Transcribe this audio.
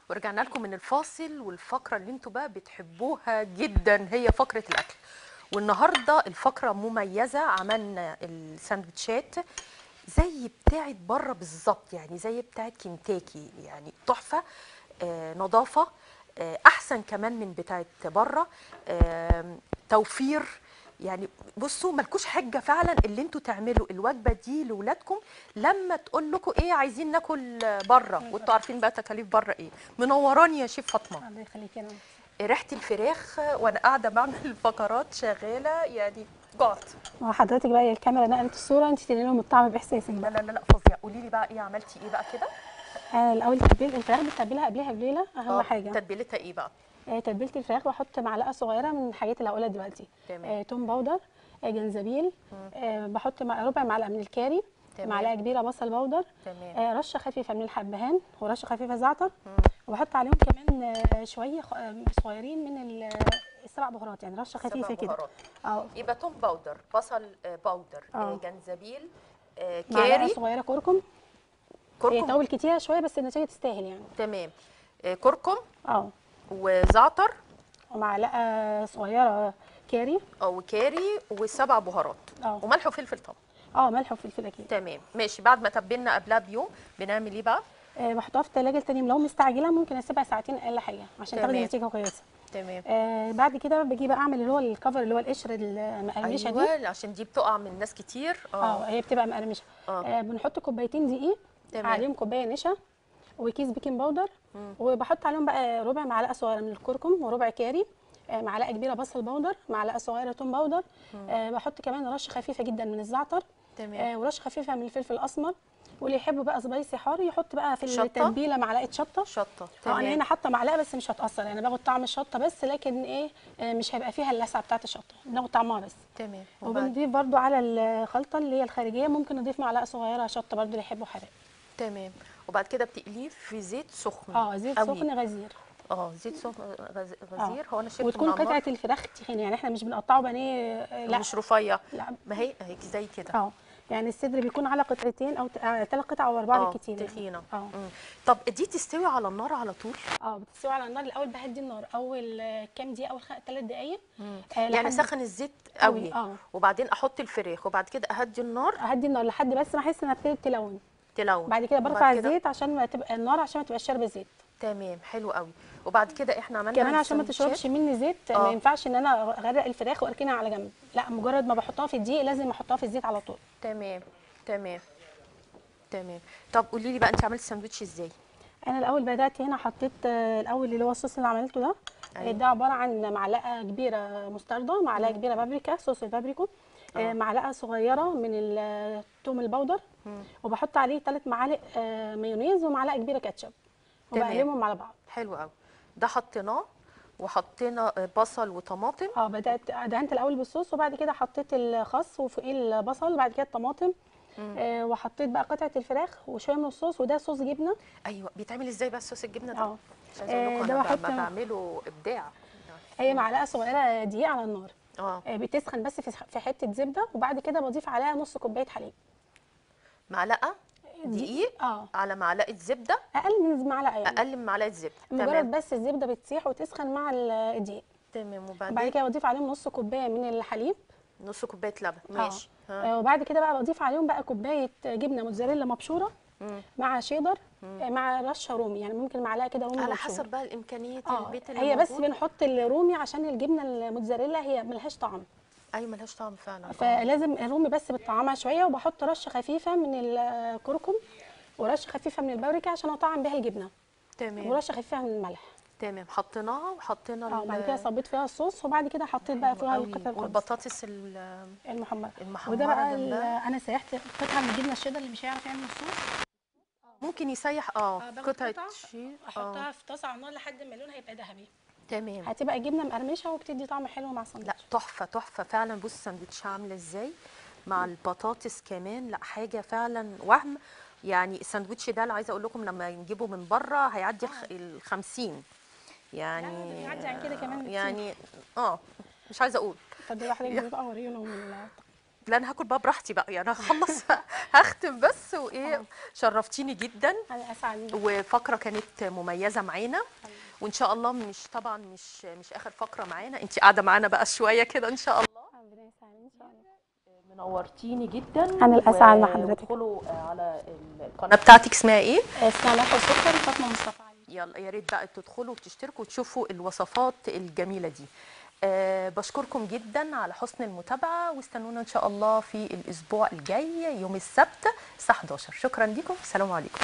ورجعنا لكم من الفاصل والفقره اللي انتوا بقى بتحبوها جدا هي فقره الاكل والنهارده الفقره مميزه عملنا الساندوتشات زي بتاعه بره بالظبط يعني زي بتاعه كنتاكي يعني تحفه آه نظافه آه احسن كمان من بتاعه بره آه توفير يعني بصوا ملكوش حجه فعلا اللي انتوا تعملوا الوجبه دي لاولادكم لما تقول لكم ايه عايزين ناكل بره وانتوا عارفين بقى تكاليف بره ايه منوراني يا شيف فاطمه الله يخليك يا ريحه الفراخ وانا قاعده بعمل الفقرات شغاله يعني جعت ما هو حضرتك بقى الكاميرا نقلت الصوره انت تدي لهم الطعم باحساسك لا بقى لا لا لا فظيع قولي لي بقى ايه عملتي ايه بقى كده انا الاول تتبيل الفراخ بتتبلها قبلها بليله اهم آه، حاجه تتبيلتها ايه بقى آه، تتبيله الفراخ بحط معلقه صغيره من الحاجات اللي هقولها دلوقتي تمام. آه، توم باودر آه، جنزبيل آه، بحط مع- ربع معلقه من الكاري تمام. معلقه كبيره بصل باودر تمام. آه، رشه خفيفه من الحبهان ورشه خفيفه زعتر وبحط عليهم كمان آه، شويه خ- آه، صغيرين من ال- السبع بهارات يعني رشه خفيفه سبع كده بهارات. اه يبقى توم باودر بصل آه، باودر آه، آه. جنزبيل آه، معلقه كاري صغيره كركم هي كركم طول كتير شويه بس النتيجه تستاهل يعني تمام آه، كركم اه وزعتر ومعلقه صغيره كاري او كاري وسبع بهارات اه. وملح وفلفل طبعا اه ملح وفلفل اكيد تمام ماشي بعد ما تبلنا قبلها بيوم بنعمل ايه بقى آه بحطها في الثلاجه التانية لو مستعجله ممكن اسيبها ساعتين اقل حاجه عشان تاخدي تمام. نتيجه كويسه تمام آه بعد كده باجي بقى اعمل اللي هو الكفر اللي هو القشر المقرمشه دي ايوه عشان دي بتقع من ناس كتير اه هي بتبقى مقرمشه آه. آه بنحط كوبايتين دقيق تمام. عليهم كوبايه نشا وكيس بيكنج باودر وبحط عليهم بقى ربع معلقه صغيره من الكركم وربع كاري آه معلقه كبيره بصل باودر معلقه صغيره توم باودر آه بحط كمان رشه خفيفه جدا من الزعتر تمام. آه ورشه خفيفه من الفلفل الاسمر واللي يحب بقى سبايسي حار يحط بقى في شطة؟ التتبيله معلقه شطه شطه اه تمام انا هنا حاطه معلقه بس مش هتاثر يعني باخد طعم الشطه بس لكن ايه آه، مش هيبقى فيها اللسعه بتاعه الشطه بناخد طعمها بس تمام وبعد وبنضيف برضو على الخلطه اللي هي الخارجيه ممكن نضيف معلقه صغيره شطه برضو اللي يحبوا حراق تمام وبعد كده بتقليه في زيت سخن اه زيت قوي. سخن غزير اه زيت سخن غز- آه. غزير هو انا شربت وتكون من على النار. قطعه الفراخ تخينه يعني احنا مش بنقطعه بانيه آه، لا مش رفيع لا ما هي هيك زي كده اه يعني الصدر بيكون على قطعتين او ثلاث قطع او اربعه اه بالكتير يعني. تخينه اه مم. طب دي تستوي على النار على طول اه بتستوي على النار الاول بهدي النار اول آه، كام دقيقه اول ثلاث دقائق آه يعني لحد- اسخن الزيت قوي، قوي اه. وبعدين احط الفراخ وبعد كده اهدي النار اهدي النار لحد بس ما احس انها ابتدت تلون تلون بعد كده برفع وبعد كده- الزيت عشان ما تبقى النار عشان ما تبقاش شاربه زيت تمام حلو قوي وبعد كده احنا عملنا كمان عشان ما السندوتشات. تشربش مني زيت آه. ما ينفعش ان انا اغرق الفراخ واركنها على جنب لا مجرد ما بحطها في الدقيق لازم احطها في الزيت على طول تمام تمام تمام طب قولي لي بقى انت عملتي الساندوتش ازاي انا الاول بدات هنا حطيت آه، الاول اللي هو الصوص اللي عملته ده أيوة. ده عباره عن معلقه كبيره مستردة معلقه كبيره بابريكا صوص البابريكو آه، معلقه صغيره من الثوم البودر وبحط عليه ثلاث معالق آه، مايونيز ومعلقه كبيره كاتشب تمام. وبقلبهم على بعض حلو قوي ده حطيناه وحطينا آه، بصل وطماطم اه بدات دهنت الاول بالصوص وبعد كده حطيت الخس وفوقيه البصل بعد كده الطماطم آه وحطيت بقى قطعه الفراخ وشويه من الصوص وده صوص جبنه ايوه بيتعمل ازاي بقى صوص الجبنه ده اه مش عايزه اقول آه، لكم ده انا ب- بحط- ما بعمله ابداع هي معلقه صغيره دقيق على النار اه آه بتسخن بس في في حته زبده وبعد كده بضيف عليها نص كوبايه حليب معلقه دقيق اه على معلقه زبده اقل من معلقه يعني اقل من معلقه زبده مجرد تمام بس الزبده بتسيح وتسخن مع ال- الدقيق تمام وبعد وبعدين كده بضيف عليهم نص كوبايه من الحليب نص كوبايه لبن آه. ماشي ها. آه وبعد كده بقى بضيف عليهم بقى كوبايه جبنه موتزاريلا مبشوره مم. مع شيدر آه مع رشه رومي يعني ممكن معلقه كده رومي على مبشور. حسب بقى الامكانيات اه البيت اللي هي بس موجود. بنحط الرومي عشان الجبنه الموتزاريلا هي ملهاش طعم ايوه ملهاش طعم فعلا آه. فلازم الرومي بس بتطعمها شويه وبحط رشه خفيفه من الكركم ورشه خفيفه من البابريكا عشان اطعم بيها الجبنه تمام ورشه خفيفه من الملح تمام حطيناها وحطينا اه ال- بعد كده صبيت فيها الصوص وبعد كده حطيت بقى فيها قوي. القطع الخبز والبطاطس ال- المحمره المحمرة وده بقى ال- جنبها. انا سيحت قطعه من الجبنه الشيدر اللي مش هيعرف يعمل الصوص ممكن يسيح اه باخد قطعه قطعة شيء اه احطها في طاسه على النار لحد ما لونها يبقى ذهبي تمام هتبقى جبنه مقرمشه وبتدي طعم حلو مع لا الساندوتش تحفه تحفه فعلا بص الساندوتش عامله ازاي مع البطاطس كمان لا حاجه فعلا وهم يعني الساندوتش ده اللي عايزه اقول لكم لما نجيبه من بره هيعدي الخ- ال 50 يعني لا، ده بيعدي عن كده كمان بكتير. يعني اه مش عايزه اقول طب دي واحده بقى اوريهم ال- لا انا هاكل بقى براحتي بقى يعني هخلص هختم بس وايه شرفتيني جدا انا اسعد بيك. وفقره كانت مميزه معانا وان شاء الله مش طبعا مش مش اخر فقره معانا انت قاعده معانا بقى شويه كده ان شاء الله ربنا يسعدك ان شاء الله منورتيني جدا أنا الأسعد مع حضرتك. وادخلوا على القناه بتاعتك اسمها ايه اسمها ملح وسكر فاطمه مصطفى علي يلا يا ريت بقى تدخلوا وتشتركوا وتشوفوا الوصفات الجميله دي أه بشكركم جدا على حسن المتابعه واستنونا ان شاء الله في الاسبوع الجاي يوم السبت الساعه 11 شكرا لكم السلام عليكم